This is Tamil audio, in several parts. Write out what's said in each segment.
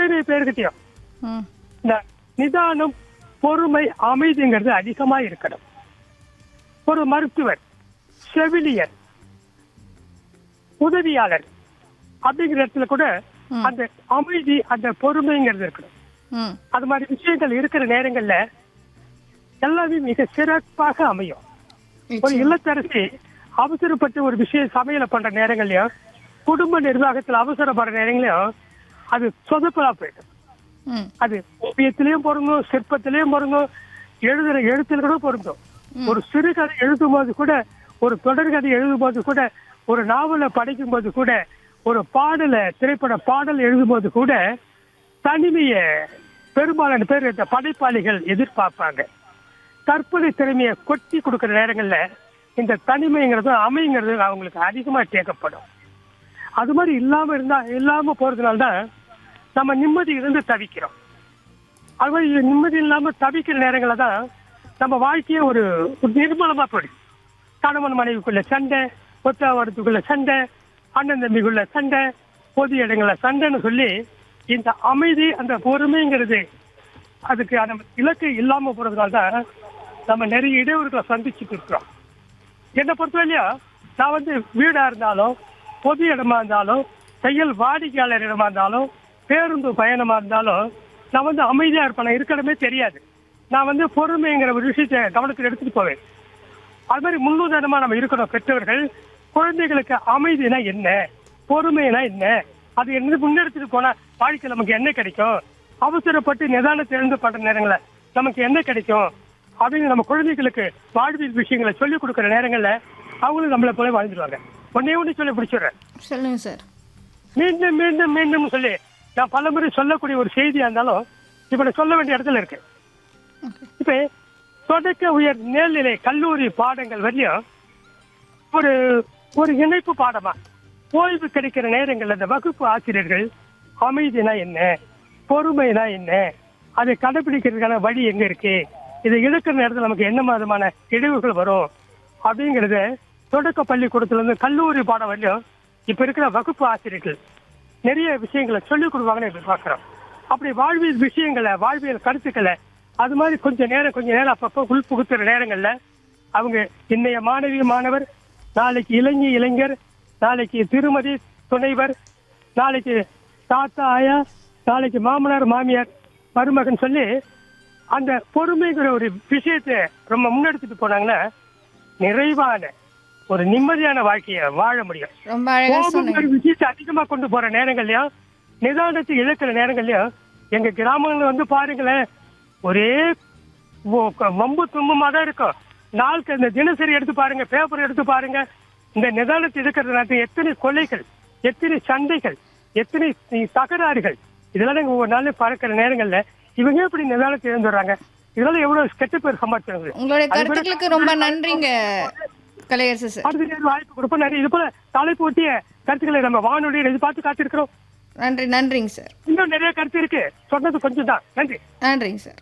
அத்தனை பேர்கிட்டயும் ம் இந்த நிதானம் பொறுமை அமைதிங்கிறது அதிகமா இருக்கணும் ஒரு மருத்துவர் செவிலியர் உதவியாளர் அப்படிங்கிற இடத்துல கூட ம். அந்த அமைதி அந்த பொறுமைங்கிறது இருக்கணும் ம் அது மாதிரி விஷயங்கள் இருக்கிற நேரங்கள்ல எல்லாமே மிக சிறப்பாக அமையும் ஒரு நிச்சயம். இல்லத்தரசி அவசரப்பட்டு ஒரு விஷயம் சமையல பண்ற நேரங்கள்லயும் குடும்ப நிர்வாகத்துல அவசரப்படுற நேரங்களையும் அது சொதப்பலா போயிடும் ம் அது ஓவியத்திலயும் பொருந்தும் சிற்பத்திலயும் பொருந்தும் எழுதுற எழுத்துல கூட பொருந்தும் ஒரு சிறுகதை எழுதும் போது கூட ஒரு தொடர்கதை எழுதும் போது கூட ஒரு நாவலை படிக்கும் போது கூட ஒரு பாடல திரைப்பட பாடல் எழுதும் போது கூட தனிமைய பெரும்பாலான பேர் இந்த படைப்பாளிகள் எதிர்பார்ப்பாங்க கற்பனை திறமையை கொட்டி கொடுக்கிற நேரங்கள்ல இந்த தனிமைங்கிறது அமைங்கிறது அவங்களுக்கு அதிகமா தேவைப்படும் அது மாதிரி இல்லாம இருந்தா இல்லாம போறதுனால தான் நம்ம நிம்மதி இருந்து தவிக்கிறோம் அது மாதிரி நிம்மதி இல்லாம தவிக்கிற நேரங்கள தான் நம்ம வாழ்க்கையே ஒரு ஒரு நிர்மலமா போயிடுது கணவன் மனைவிக்குள்ள சண்டை ஒத்த வரத்துக்குள்ள சண்டை அண்ணன் தம்பிக்குள்ள சண்டை பொது இடங்கள்ல சண்டைன்னு சொல்லி இந்த அமைதி அந்த பொறுமைங்கிறது அதுக்கு அந்த இலக்கு இல்லாம போறதுனால தான் நம்ம நிறைய இடையூறுகளை சந்திச்சுட்டு இருக்கிறோம் என்னை பொறுத்தவரையிலும் நான் வந்து வீடா இருந்தாலும் பொது இடமா இருந்தாலும் தையல் வாடிக்கையாளர் இடமா இருந்தாலும் பேருந்து பயணமா இருந்தாலும் நான் வந்து அமைதியா இருப்பேன் நான் இருக்கிறமே தெரியாது நான் வந்து பொறுமைங்கிற ஒரு விஷயத்தை கவனத்தில் எடுத்துட்டு போவேன் அது மாதிரி முன்னுதாரணமா நம்ம இருக்கணும் பெற்றவர்கள் குழந்தைகளுக்கு அமைதினா என்ன பொறுமைனா என்ன அது என்ன முன்னெடுத்துட்டு போனா வாழ்க்கை நமக்கு என்ன கிடைக்கும் அவசரப்பட்டு நிதானத்தை இழந்து பண்ற நேரங்கள்ல நமக்கு என்ன கிடைக்கும் அப்படின்னு நம்ம குழந்தைகளுக்கு வாழ்வியல் விஷயங்களை சொல்லிக் கொடுக்குற நேரங்கள்ல அவங்களும் நம்மளை போல வாழ்ந்துருவாங்க ஒன்னே ஒண்ணு சொல்லி பிடிச்சிடுறேன் சொல்லுங்க சார் மீண்டும் மீண்டும் மீண்டும் சொல்லி நான் பலமுறை சொல்லக்கூடிய ஒரு செய்தியா இருந்தாலும் இப்ப நான் சொல்ல வேண்டிய இடத்துல இருக்கு இப்ப தொடக்க உயர் மேல்நிலை கல்லூரி பாடங்கள் வரையும் ஒரு ஒரு இணைப்பு பாடமா ஓய்வு கிடைக்கிற நேரங்கள்ல இந்த வகுப்பு ஆசிரியர்கள் அமைதினா என்ன பொறுமைனா என்ன அதை கடைபிடிக்கிறதுக்கான வழி எங்க இருக்கு இதை இழக்கிற நேரத்தில் நமக்கு என்ன விதமான இழிவுகள் வரும் அப்படிங்கறத தொடக்க பள்ளிக்கூடத்துல இருந்து கல்லூரி பாடம் வரையும் இப்ப இருக்கிற வகுப்பு ஆசிரியர்கள் நிறைய விஷயங்களை சொல்லிக் கொடுப்பாங்கன்னு எதிர்பார்க்கிறோம் அப்படி வாழ்வியல் விஷயங்களை வாழ்வியல் கருத்துக்களை அது மாதிரி கொஞ்ச நேரம் கொஞ்ச நேரம் அப்பப்போ உள் புகுத்துற நேரங்கள்ல அவங்க இன்னைய மாணவி மாணவர் நாளைக்கு இளைஞ இளைஞர் நாளைக்கு திருமதி துணைவர் நாளைக்கு தாத்தா ஆயா நாளைக்கு மாமனார் மாமியார் மருமகன் சொல்லி அந்த பொறுமைங்கிற ஒரு விஷயத்தை ரொம்ப முன்னெடுத்துட்டு போனாங்கன்னா நிறைவான ஒரு நிம்மதியான வாழ்க்கையை வாழ முடியும் ரொம்ப அழகா சொன்னீங்க கோபங்கிற விஷயத்தை அதிகமா கொண்டு போற நேரங்கள்லயும் நிதானத்தை இழக்கிற நேரங்கள்லயும் எங்க கிராமங்கள்ல வந்து பாருங்களேன் ஒரே ஒ- க- வம்பு தும்புமா தான் இருக்கும் நாளுக்கு இந்த தினசரி எடுத்து பாருங்க பேப்பர் எடுத்து பாருங்க இந்த நிதானத்தை இருக்கிற நேரத்தில் எத்தனை கொலைகள் எத்தனை சண்டைகள் எத்தனை தி- தகராறுகள் இதெல்லாம் நாங்க ஒவ்வொரு நாள் பார்க்கிற நேரங்கள்ல இவங்க எப்படி நிதானத்தை இழந்துடுறாங்க இதெல்லாம் எவ்வளவு கெட்ட பேர் சம்பாதிச்சாங்க உங்களுடைய கருத்துக்களுக்கு ரொம்ப நன்றிங்க கலையரசு சார் அடுத்த நேரம் வாய்ப்பு கொடுப்போம் நிறைய இது போல தலைப்பு ஒட்டிய கருத்துக்களை நம்ம வானொலியில் எதிர்பார்த்து காத்திருக்கிறோம் நன்றி நன்றிங்க சார் இன்னும் நிறைய கருத்து இருக்கு சொன்னது கொஞ்சம் தான் நன்றி நன்றிங்க சார்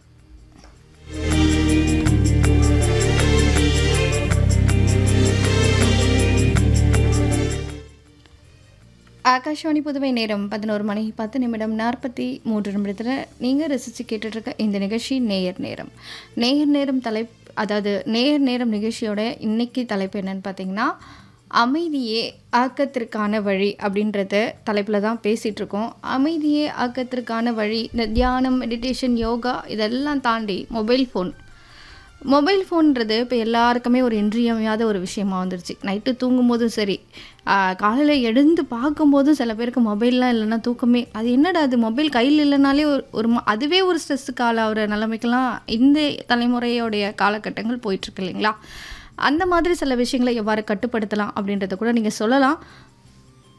ஆகாஷ்வாணி புதுவை நேரம் பதினோரு மணி பத்து நிமிடம் நாற்பத்தி மூன்று நிமிடத்தில் நீங்கள் ரசித்து கேட்டுட்ருக்க இந்த நிகழ்ச்சி நேயர் நேரம் நேயர் நேரம் தலை அதாவது நேயர் நேரம் நிகழ்ச்சியோட இன்னைக்கு தலைப்பு என்னன்னு பார்த்தீங்கன்னா அமைதியே ஆக்கத்திற்கான வழி அப்படின்றத தலைப்பில் தான் பேசிகிட்டு இருக்கோம் அமைதியே ஆக்கத்திற்கான வழி இந்த தியானம் மெடிடேஷன் யோகா இதெல்லாம் தாண்டி மொபைல் ஃபோன் மொபைல் ஃபோன்றது இப்போ எல்லாருக்குமே ஒரு இன்றியமையாத ஒரு விஷயமா வந்துருச்சு நைட்டு தூங்கும்போதும் சரி காலையில் எழுந்து பார்க்கும்போதும் சில பேருக்கு மொபைல்லாம் இல்லைன்னா தூக்கமே அது என்னடா அது மொபைல் கையில் இல்லைனாலே ஒரு ஒரு ம- அதுவே ஒரு ஸ்ட்ரெஸ்ஸுக்கு ஆளாகிற நிலைமைக்கெல்லாம் இந்த தலைமுறையோடைய காலகட்டங்கள் போயிட்டுருக்கு இல்லைங்களா அந்த மாதிரி சில விஷயங்களை எவ்வாறு கட்டுப்படுத்தலாம் அப்படின்றத கூட நீங்கள் சொல்லலாம்